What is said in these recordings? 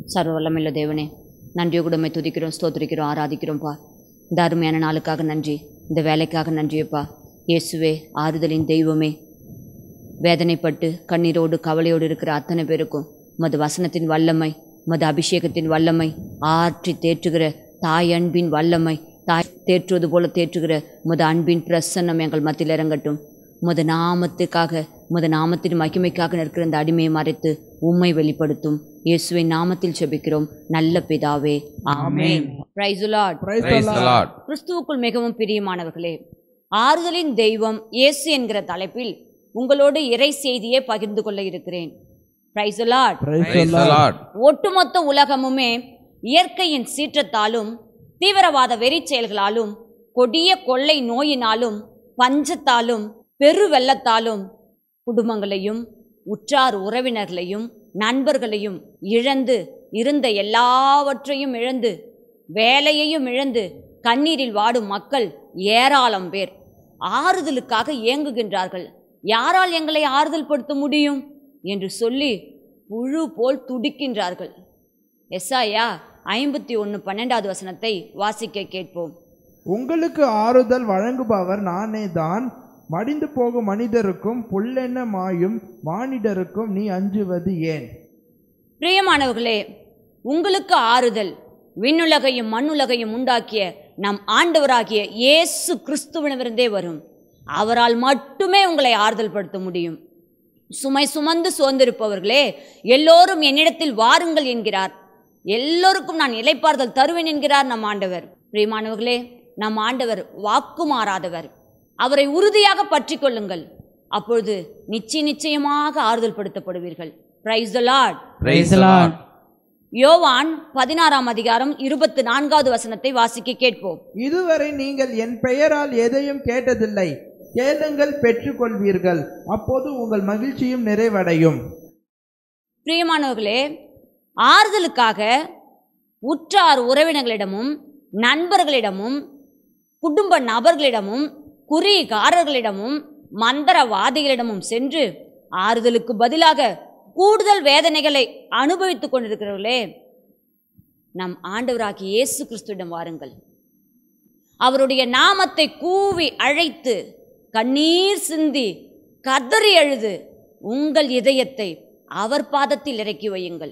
சர்வ வல்லமையுள்ள தேவனே நன்றியை கூடமை துதிக்கிறோம் ஸ்தோத்திரிக்கிறோம் ஆராதிக்கிறோம்ப்பா இந்த அருமையான நாளுக்காக நன்றி இந்த வேலைக்காக நன்றியப்பா இயேசுவே ஆறுதலின் தெய்வமே வேதனைப்பட்டு கண்ணீரோடு கவலையோடு இருக்கிற அத்தனை பேருக்கும் மது வசனத்தின் வல்லமை மது அபிஷேகத்தின் வல்லமை ஆற்றி தேற்றுகிற தாய் அன்பின் வல்லமை தாய் தேற்றுவது போல தேற்றுகிற மது அன்பின் பிரசன்னம் எங்கள் மத்தியில் இறங்கட்டும் மது நாமத்துக்காக மது நாமத்தின் மகிமைக்காக நிற்கிற இந்த அடிமையை மறைத்து உம்மை வெளிப்படுத்தும் இயேசுவின் நாமத்தில் செபிக்கிறோம் நல்ல பிதாவே ஆமென் Praise the Lord. Praise the Praise the Lord. Lord. கிறிஸ்துவுக்குள் மிகவும் பிரியமானவர்களே ஆறுதலின் தெய்வம் இயேசு என்கிற தலைப்பில் உங்களோடு இறை செய்தியை பகிர்ந்து கொள்ள இருக்கிறேன் praise lord Praise the Praise the Lord. Lord. ஒட்டுமொத்த உலகமுமே இயற்கையின் சீற்றத்தாலும் தீவிரவாத வெறிச் செயல்களாலும் கொடிய கொள்ளை நோயினாலும் பஞ்சத்தாலும் பெரு வெள்ளத்தாலும் குடும்பங்களையும் உற்றார் உறவினர்களையும் நண்பர்களையும் இழந்து இருந்த எல்லாவற்றையும் இழந்து வேலையையும் இழந்து கண்ணீரில் வாடும் மக்கள் ஏராளம் பேர் ஆறுதலுக்காக ஏங்குகின்றார்கள் யாரால் எங்களை ஆறுதல் படுத்த முடியும் என்று சொல்லி புழு போல் துடிக்கின்றார்கள் எஸ்ஐயா ஐம்பத்தி ஒன்று பன்னெண்டாவது வசனத்தை வாசிக்க கேட்போம் உங்களுக்கு ஆறுதல் வழங்குபவர் நானே தான் மடிந்து போகும் மனிதருக்கும் புல்லென்ன மாயும் மானிடருக்கும் நீ அஞ்சுவது ஏன் பிரியமானவர்களே உங்களுக்கு ஆறுதல் விண்ணுலகையும் மண்ணுலகையும் உண்டாக்கிய நம் ஆண்டவராகிய இயேசு கிறிஸ்துவிடமிருந்தே வரும் அவரால் மட்டுமே உங்களை ஆறுதல் படுத்த முடியும் சுமை சுமந்து சோர்ந்திருப்பவர்களே எல்லோரும் என்னிடத்தில் வாருங்கள் என்கிறார் எல்லோருக்கும் நான் இலைப்பாறுதல் தருவேன் என்கிறார் நம் ஆண்டவர் பிரியமானவர்களே நம் ஆண்டவர் வாக்கு மாறாதவர் அவரை உறுதியாக பற்றி கொள்ளுங்கள் அப்பொழுது நிச்சய நிச்சயமாக ஆறுதல் படுத்தப்படுவீர்கள் praise the lord Praise the Lord. யோவான் பதினாறாம் அதிகாரம் இருபத்து நான்காவது வசனத்தை வாசிக்க கேட்போம் இதுவரை நீங்கள் என் பெயரால் எதையும் கேட்டதில்லை கேளுங்கள் பெற்றுக்கொள்வீர்கள் அப்போது உங்கள் மகிழ்ச்சியும் நிறைவடையும் பிரியமானவர்களே ஆறுதலுக்காக உற்றார் உறவினர்களிடமும் நண்பர்களிடமும் குடும்ப நபர்களிடமும் குறிகாரர்களிடமும் மந்திரவாதிகளிடமும் சென்று ஆறுதலுக்கு பதிலாக கூடுதல் வேதனைகளை அனுபவித்துக் கொண்டிருக்கிறவர்களே நம் ஆண்டவராகிய இயேசு கிறிஸ்துவிடம் வாருங்கள் அவருடைய நாமத்தை கூவி அழைத்து கண்ணீர் சிந்தி கதறி அழுது உங்கள் இதயத்தை அவர் பாதத்தில் இறக்கி வையுங்கள்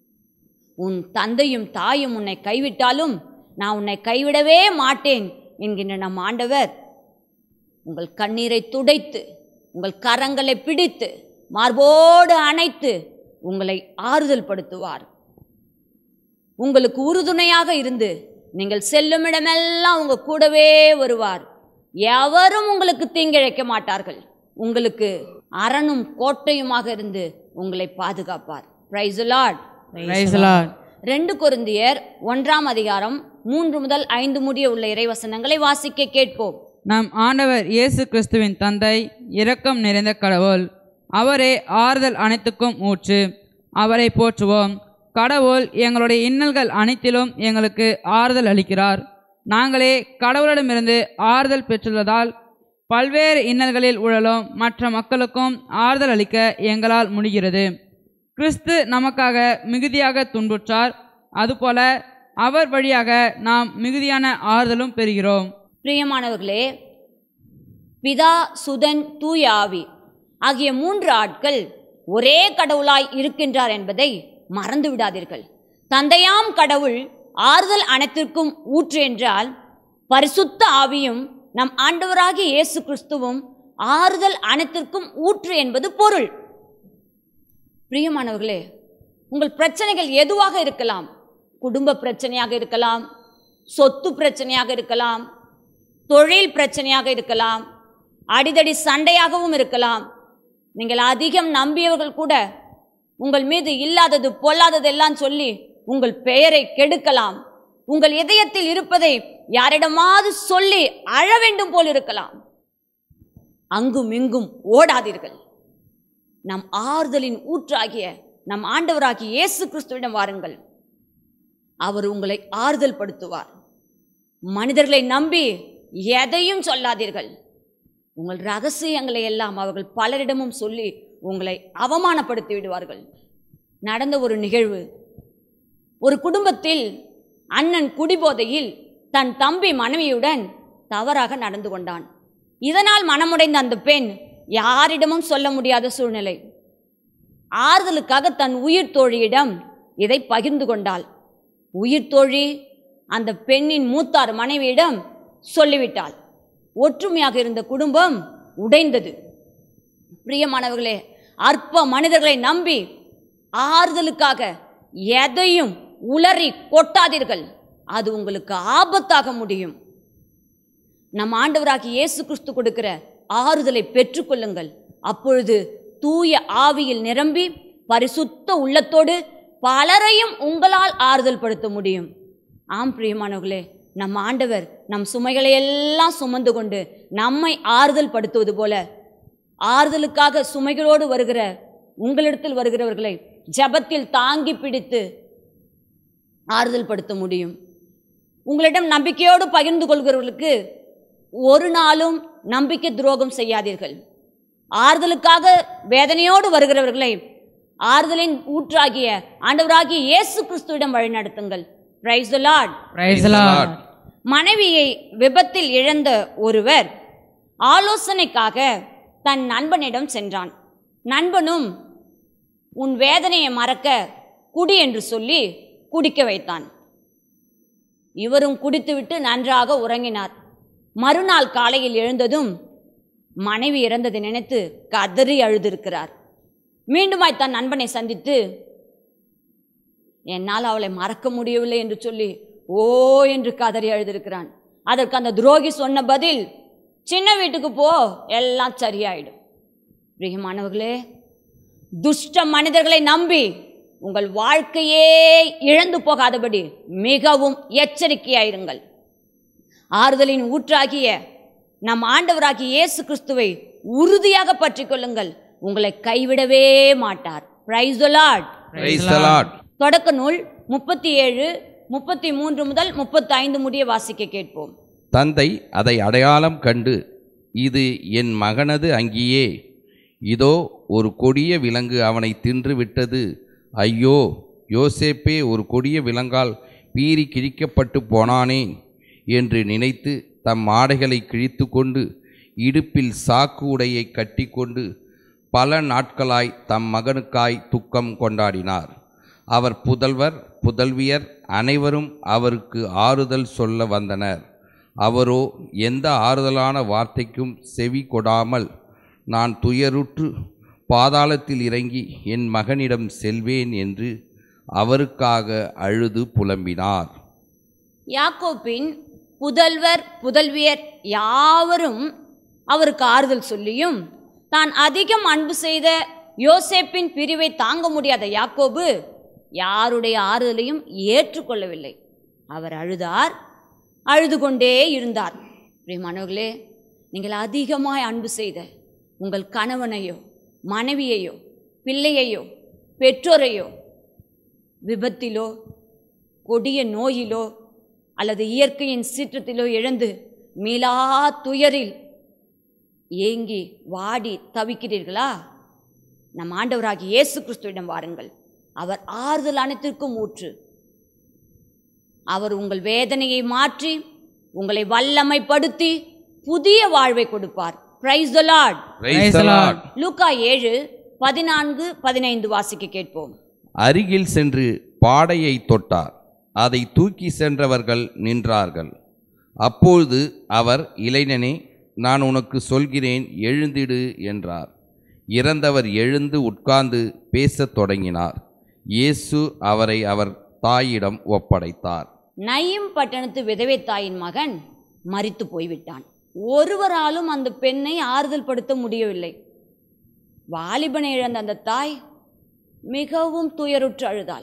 உன் தந்தையும் தாயும் உன்னை கைவிட்டாலும் நான் உன்னை கைவிடவே மாட்டேன் என்கின்ற நம் ஆண்டவர் உங்கள் கண்ணீரை துடைத்து உங்கள் கரங்களை பிடித்து மார்போடு அணைத்து உங்களை ஆறுதல் படுத்துவார் உங்களுக்கு உறுதுணையாக இருந்து நீங்கள் செல்லும் இடமெல்லாம் உங்க கூடவே வருவார் எவரும் உங்களுக்கு தீங்கிழைக்க மாட்டார்கள் உங்களுக்கு அரணும் கோட்டையுமாக இருந்து உங்களை பாதுகாப்பார் praise lord Praise the Lord. ரெண்டு கொரிந்தியர் ஒன்றாம் அதிகாரம் மூன்று முதல் ஐந்து முடிய உள்ள இறைவசனங்களை வாசிக்க கேட்போம் நம் ஆண்டவர் இயேசு கிறிஸ்துவின் தந்தை இரக்கம் நிறைந்த கடவுள் அவரே ஆறுதல் அனைத்துக்கும் ஊற்று அவரை போற்றுவோம் கடவுள் எங்களுடைய இன்னல்கள் அனைத்திலும் எங்களுக்கு ஆறுதல் அளிக்கிறார் நாங்களே கடவுளிடமிருந்து ஆறுதல் பெற்றுள்ளதால் பல்வேறு இன்னல்களில் உழலும் மற்ற மக்களுக்கும் ஆறுதல் அளிக்க எங்களால் முடிகிறது கிறிஸ்து நமக்காக மிகுதியாக துன்புற்றார் அதுபோல அவர் வழியாக நாம் மிகுதியான ஆறுதலும் பெறுகிறோம் பிரியமானவர்களே பிதா சுதன் தூய ஆவி ஆகிய மூன்று ஆட்கள் ஒரே கடவுளாய் இருக்கின்றார் என்பதை மறந்து விடாதீர்கள் தந்தையாம் கடவுள் ஆறுதல் அனைத்திற்கும் ஊற்று என்றால் பரிசுத்த ஆவியும் நம் ஆண்டவராகிய இயேசு கிறிஸ்துவும் ஆறுதல் அனைத்திற்கும் ஊற்று என்பது பொருள் பிரியமானவர்களே உங்கள் பிரச்சனைகள் எதுவாக இருக்கலாம் குடும்ப பிரச்சனையாக இருக்கலாம் சொத்து பிரச்சனையாக இருக்கலாம் தொழில் பிரச்சனையாக இருக்கலாம் அடிதடி சண்டையாகவும் இருக்கலாம் நீங்கள் அதிகம் நம்பியவர்கள் கூட உங்கள் மீது இல்லாதது பொல்லாததெல்லாம் சொல்லி உங்கள் பெயரை கெடுக்கலாம் உங்கள் இதயத்தில் இருப்பதை யாரிடமாவது சொல்லி அழ வேண்டும் போல் இருக்கலாம் அங்கும் இங்கும் ஓடாதீர்கள் நம் ஆறுதலின் ஊற்றாகிய நம் ஆண்டவராகிய இயேசு கிறிஸ்துவிடம் வாருங்கள் அவர் உங்களை ஆறுதல் படுத்துவார் மனிதர்களை நம்பி எதையும் சொல்லாதீர்கள் உங்கள் ரகசியங்களை எல்லாம் அவர்கள் பலரிடமும் சொல்லி உங்களை அவமானப்படுத்தி விடுவார்கள் நடந்த ஒரு நிகழ்வு ஒரு குடும்பத்தில் அண்ணன் குடிபோதையில் தன் தம்பி மனைவியுடன் தவறாக நடந்து கொண்டான் இதனால் மனமுடைந்த அந்த பெண் யாரிடமும் சொல்ல முடியாத சூழ்நிலை ஆறுதலுக்காக தன் உயிர் தோழியிடம் இதை பகிர்ந்து கொண்டாள் உயிர் தோழி அந்த பெண்ணின் மூத்தார் மனைவியிடம் சொல்லிவிட்டாள் ஒற்றுமையாக இருந்த குடும்பம் உடைந்தது பிரியமானவர்களே அற்ப மனிதர்களை நம்பி ஆறுதலுக்காக எதையும் உளறி கொட்டாதீர்கள் அது உங்களுக்கு ஆபத்தாக முடியும் நம் ஆண்டவராகிய இயேசு கிறிஸ்து கொடுக்கிற ஆறுதலை பெற்றுக்கொள்ளுங்கள் அப்பொழுது தூய ஆவியில் நிரம்பி பரிசுத்த உள்ளத்தோடு பலரையும் உங்களால் ஆறுதல் படுத்த முடியும் ஆம் பிரியமானவர்களே நம் ஆண்டவர் நம் சுமைகளை எல்லாம் சுமந்து கொண்டு நம்மை ஆறுதல் படுத்துவது போல ஆறுதலுக்காக சுமைகளோடு வருகிற உங்களிடத்தில் வருகிறவர்களை ஜெபத்தில் தாங்கி பிடித்து ஆறுதல் படுத்த முடியும் உங்களிடம் நம்பிக்கையோடு பகிர்ந்து கொள்கிறவர்களுக்கு ஒரு நாளும் நம்பிக்கை துரோகம் செய்யாதீர்கள் ஆறுதலுக்காக வேதனையோடு வருகிறவர்களை ஆறுதலின் ஊற்றாகிய ஆண்டவராகிய இயேசு கிறிஸ்துவிடம் வழிநடத்துங்கள் praise the lord Praise the Lord. மனைவியை விபத்தில் இழந்த ஒருவர் ஆலோசனைக்காக தன் நண்பனிடம் சென்றான் நண்பனும் உன் வேதனையை மறக்க குடி என்று சொல்லி குடிக்க வைத்தான் இவரும் குடித்துவிட்டு நன்றாக உறங்கினார் மறுநாள் காலையில் எழுந்ததும் மனைவி இறந்ததை நினைத்து கதறி அழுதிருக்கிறார் மீண்டுமாய் தன் நண்பனை சந்தித்து என்னால் அவளை மறக்க முடியவில்லை என்று சொல்லி ஓ என்று கதறி அழுதிருக்கிறான் அதற்கு அந்த துரோகி சொன்ன பதில் சின்ன வீட்டுக்கு போ எல்லாம் சரியாயிடும் பிரியமானவர்களே துஷ்ட மனிதர்களை நம்பி உங்கள் வாழ்க்கையே இழந்து போகாதபடி மிகவும் எச்சரிக்கையாயிருங்கள் ஆறுதலின் ஊற்றாகிய நம் ஆண்டவராகிய இயேசு கிறிஸ்துவை உறுதியாக பற்றிக் கொள்ளுங்கள் உங்களை கைவிடவே மாட்டார் praise lord Praise the Lord. தொடக்க நூல் முப்பத்தி ஏழு முப்பத்தி மூன்று முதல் முப்பத்தி ஐந்து முடிய வாசிக்க கேட்போம் தந்தை அதை அடையாளம் கண்டு இது என் மகனது அங்கியே இதோ ஒரு கொடிய விலங்கு அவனை தின்று விட்டது ஐயோ யோசேப்பே ஒரு கொடிய விலங்கால் பீறி கிழிக்கப்பட்டு போனானேன் என்று நினைத்து தம் ஆடைகளை கிழித்து கொண்டு இடுப்பில் சாக்கு உடையை கட்டிக்கொண்டு பல நாட்களாய் தம் மகனுக்காய் துக்கம் கொண்டாடினார் அவர் புதல்வர் புதல்வியர் அனைவரும் அவருக்கு ஆறுதல் சொல்ல வந்தனர் அவரோ எந்த ஆறுதலான வார்த்தைக்கும் செவி கொடாமல் நான் துயருற்று பாதாளத்தில் இறங்கி என் மகனிடம் செல்வேன் என்று அவருக்காக அழுது புலம்பினார் யாக்கோப்பின் புதல்வர் புதல்வியர் யாவரும் அவருக்கு ஆறுதல் சொல்லியும் தான் அதிகம் அன்பு செய்த யோசேப்பின் பிரிவை தாங்க முடியாத யாக்கோபு யாருடைய ஆறுதலையும் ஏற்றுக்கொள்ளவில்லை அவர் அழுதார் அழுது கொண்டே இருந்தார் பிரியமானவர்களே நீங்கள் அதிகமாய் அன்பு செய்த உங்கள் கணவனையோ மனைவியையோ பிள்ளையையோ பெற்றோரையோ விபத்திலோ கொடிய நோயிலோ அல்லது இயற்கையின் சீற்றத்திலோ இழந்து மீளா துயரில் ஏங்கி வாடி தவிக்கிறீர்களா நம் ஆண்டவராகிய இயேசு கிறிஸ்துவிடம் வாருங்கள் அவர் ஆறுதல் அனைத்திற்கும் ஊற்று அவர் உங்கள் வேதனையை மாற்றி உங்களை வல்லமைப்படுத்தி புதிய வாழ்வை கொடுப்பார் praise the lord Praise the Lord. லூக்கா ஏழு பதினான்கு பதினைந்து வாசிக்க கேட்போம் அருகில் சென்று பாடையை தொட்டார் அதை தூக்கி சென்றவர்கள் நின்றார்கள் அப்பொழுது அவர் இளைஞனே நான் உனக்கு சொல்கிறேன் எழுந்திடு என்றார் இறந்தவர் எழுந்து உட்கார்ந்து பேசத் தொடங்கினார் இயேசு அவரை அவர் தாயிடம் ஒப்படைத்தார் நயிம் பட்டணத்து விதவை தாயின் மகன் மரித்து போய்விட்டான் ஒருவராலும் அந்த பெண்ணை ஆறுதல் படுத்த முடியவில்லை வாலிபனை இழந்த அந்த தாய் மிகவும் துயருற்று அழுதாள்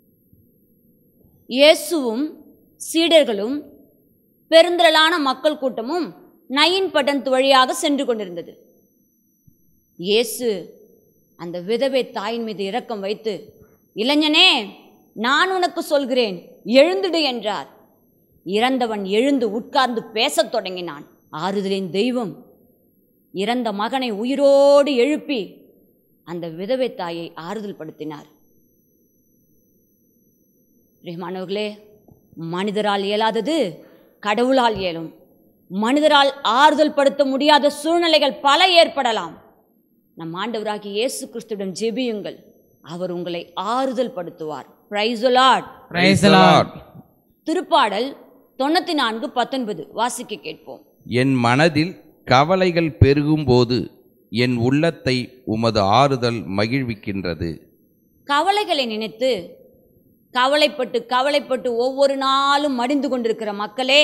இயேசுவும் சீடர்களும் பெருந்திரளான மக்கள் கூட்டமும் நயின் பட்டணத்து வழியாக சென்று கொண்டிருந்தது இயேசு அந்த விதவை தாயின் மீது இரக்கம் வைத்து இளைஞனே நான் உனக்கு சொல்கிறேன் எழுந்திடு என்றார் இறந்தவன் எழுந்து உட்கார்ந்து பேசத் தொடங்கினான் ஆறுதலின் தெய்வம் இறந்த மகனை உயிரோடு எழுப்பி அந்த விதவை தாயை ஆறுதல் படுத்தினார் பிரியமானவர்களே மனிதரால் இயலாதது கடவுளால் இயலும் மனிதரால் ஆறுதல் படுத்த முடியாத சூழ்நிலைகள் பல ஏற்படலாம் நம் ஆண்டவராகிய இயேசு கிறிஸ்துவிடம் ஜெபியுங்கள் அவர் உங்களை ஆறுதல் படுத்துவார் பிரைஸ் Praise the Lord. திருப்பாடல் தொண்ணூற்றி நான்கு பத்தொன்பது வாசிக்க கேட்போம் என் மனதில் கவலைகள் பெருகும்போது என் உள்ளத்தை உமது ஆறுதல் மகிழ்விக்கின்றது கவலைகளை நினைத்து கவலைப்பட்டு கவலைப்பட்டு ஒவ்வொரு நாளும் மடிந்து கொண்டிருக்கிற மக்களே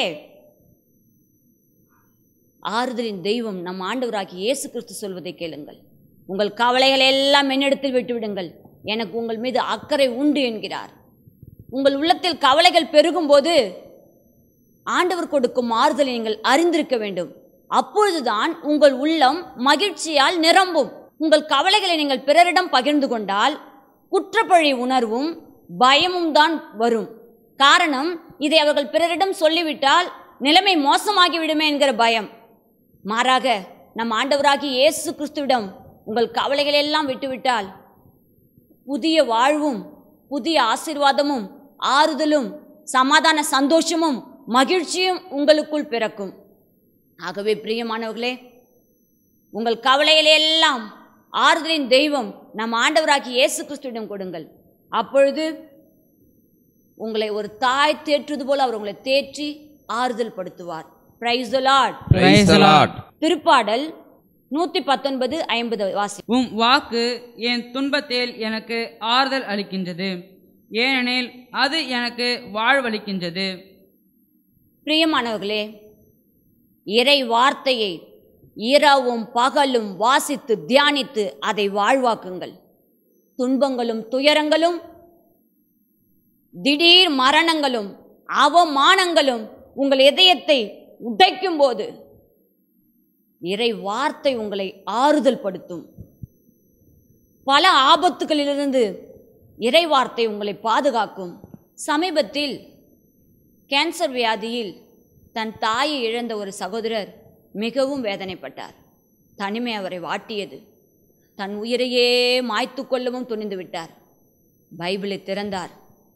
ஆறுதலின் தெய்வம் நம் ஆண்டவராகிய இயேசு கிறிஸ்து சொல்வதை கேளுங்கள் உங்கள் கவலைகளை எல்லாம் என்னிடத்தில் விட்டுவிடுங்கள் எனக்கு உங்கள் மீது அக்கறை உண்டு என்கிறார் உங்கள் உள்ளத்தில் கவலைகள் பெருகும்போது ஆண்டவர் கொடுக்கும் ஆறுதலை நீங்கள் அறிந்திருக்க வேண்டும் அப்பொழுதுதான் உங்கள் உள்ளம் மகிழ்ச்சியால் நிரம்பும் உங்கள் கவலைகளை நீங்கள் பிறரிடம் பகிர்ந்து கொண்டால் குற்றப்பழி உணர்வும் பயமும் தான் வரும் காரணம் இதை அவர்கள் பிறரிடம் சொல்லிவிட்டால் நிலைமை மோசமாகிவிடுமே என்கிற பயம் மாறாக நம் ஆண்டவராகிய இயேசு கிறிஸ்துவிடம் உங்கள் கவலைகளை எல்லாம் விட்டுவிட்டால் புதிய வாழ்வும் புதிய ஆசீர்வாதமும் ஆறுதலும் சமாதான சந்தோஷமும் மகிழ்ச்சியும் உங்களுக்குள் பிறக்கும் ஆகவே பிரியமானவர்களே உங்கள் கவலைகளை எல்லாம் ஆறுதலின் தெய்வம் நம் ஆண்டவராகிய இயேசு கிறிஸ்துவிடம் கொடுங்கள் அப்பொழுது உங்களை ஒரு தாய் தேற்றுவது போல அவர் உங்களை தேற்றி ஆறுதல் படுத்துவார் praise lord Praise the Lord. திருப்பாடல் நூற்றி பத்தொன்பது ஐம்பது வாசி உம் வாக்கு என் துன்பத்தில் எனக்கு ஆறுதல் அளிக்கின்றது ஏனெனில் அது எனக்கு வாழ்வளிக்கின்றது பிரியமானவர்களே இறை வார்த்தையை இரவும் பகலும் வாசித்து தியானித்து அதை வாழ்வாக்குங்கள் துன்பங்களும் துயரங்களும் திடீர் மரணங்களும் அவமானங்களும் உங்கள் இதயத்தை உடைக்கும் போது இறை வார்த்தை உங்களை ஆறுதல் படுத்தும் பல ஆபத்துகளிலிருந்து இறை வார்த்தை உங்களை பாதுகாக்கும் சமீபத்தில் கேன்சர் வியாதியில் தன் தாயை இழந்த ஒரு சகோதரர் மிகவும் வேதனைப்பட்டார் தனிமை அவரை வாட்டியது தன் உயிரையே மாய்த்து கொள்ளவும் துணிந்து விட்டார் பைபிளை திறந்தார்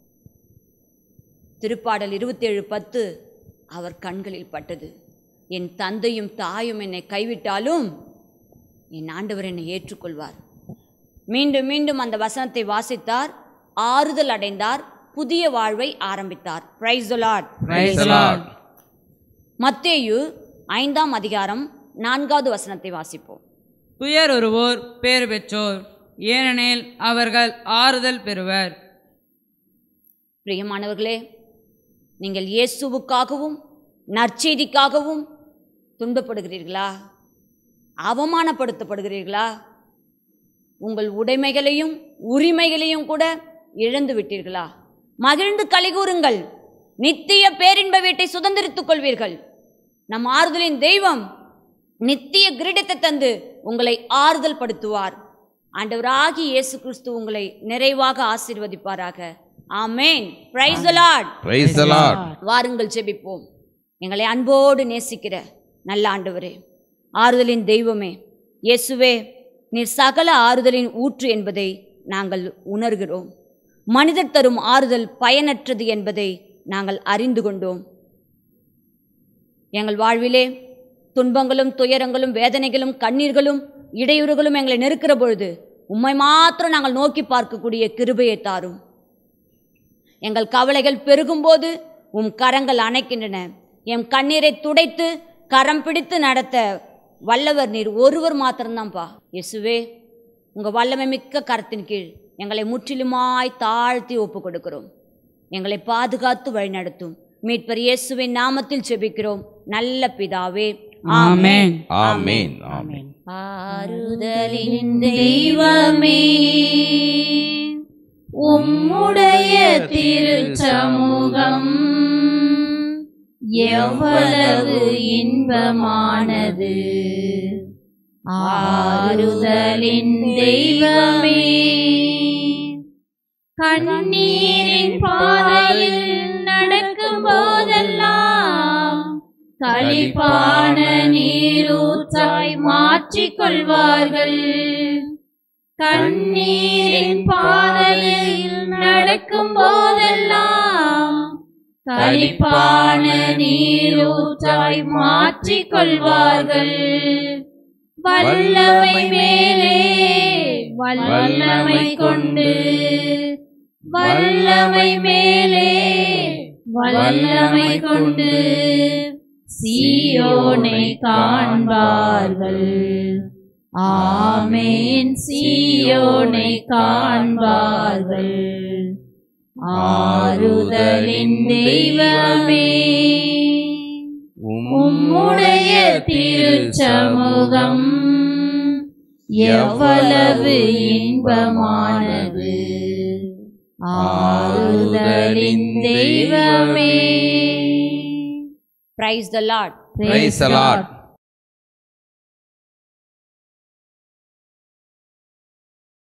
திருப்பாடல் இருபத்தேழு பத்து அவர் கண்களில் பட்டது என் தந்தையும் தாயும் என்னை கைவிட்டாலும் என் ஆண்டவர் என்னை ஏற்றுக்கொள்வார் மீண்டும் மீண்டும் அந்த வசனத்தை வாசித்தார் ஆறுதல் அடைந்தார் புதிய வாழ்வை ஆரம்பித்தார் praise lord Praise the Lord. மத்தேயு ஐந்தாம் அதிகாரம் நான்காவது வசனத்தை வாசிப்போம் துயருருவோர் பேறு பெற்றோர் ஏனெனில் அவர்கள் ஆறுதல் பெறுவர் பிரியமானவர்களே நீங்கள் இயேசுவுக்காகவும் நற்செய்திக்காகவும் துன்பப்படுகிறீர்களா அவமானப்படுத்தப்படுகிறீர்களா உங்கள் உடைமைகளையும் உரிமைகளையும் கூட இழந்து விட்டீர்களா மகிழ்ந்து கலிகூறுங்கள் நித்திய பேரின்ப வீட்டை சுதந்திரித்துக் கொள்வீர்கள் நம் ஆறுதலின் தெய்வம் நித்திய கிரீடத்தை தந்து உங்களை ஆறுதல் படுத்துவார் ஆண்டவராகி இயேசு கிறிஸ்து உங்களை நிறைவாக ஆசீர்வதிப்பாராக ஆமேன் praise lord Praise the Lord. வாருங்கள் ஜெபிப்போம் எங்களை அன்போடு நேசிக்கிற நல்ல ஆண்டவரே ஆறுதலின் தெய்வமே இயேசுவே நீர் சகல ஆறுதலின் ஊற்று என்பதை நாங்கள் உணர்கிறோம் மனிதர் தரும் ஆறுதல் பயனற்றது என்பதை நாங்கள் அறிந்து கொண்டோம் எங்கள் வாழ்விலே துன்பங்களும் துயரங்களும் வேதனைகளும் கண்ணீர்களும் இடையூறுகளும் எங்களை நெருக்கிற பொழுது உம்மை மாத்திரம் நாங்கள் நோக்கி பார்க்கக்கூடிய கிருபையை தாரும் எங்கள் கவலைகள் பெருகும்போது உம் கரங்கள் அணைக்கின்றன எம் கண்ணீரை துடைத்து கரம் பிடித்து நடத்த வல்லவர் நீர் ஒருவர் மாத்திரம்தான்ப்பா இயேசுவே உங்கள் வல்லமை மிக்க கரத்தின் கீழ் எங்களை முற்றிலுமாய் தாழ்த்தி ஒப்பு கொடுக்கிறோம் எங்களை பாதுகாத்து வழிநடத்தும் மீட்பர் இயேசுவின் நாமத்தில் செபிக்கிறோம் நல்ல பிதாவே ஆமென் ஆமென் ஆமென் ஆறுதலின் தெய்வமே உம்முடைய திருச்சமூகம் எவ்வளவு இன்பமானது ஆறுதலின் தெய்வமே கண்ணீரின் பாதையில் நடக்கும் போதெல்லாம் களிப்பான நீரூற்றாய் மாற்றிக் கொள்வார்கள் கண்ணீரின் பாதையில் நடக்கும் போதெல்லாம் களிப்பான நீரூற்றாய் மாற்றிக் கொள்வார்கள் வல்லமை மேலே வல்லமை கொண்டு வல்லமை மேலே வல்லமை கொண்டு சீயோனை காண்பார்கள் ஆமேன் சீயோனை காண்பார்கள் ஆறுதலின் தெய்வமே உம்முடைய திருச்சமூகம் எவ்வளவு இன்பமானது ஆறுதலின் தெய்வமே praise the lord Praise the Lord.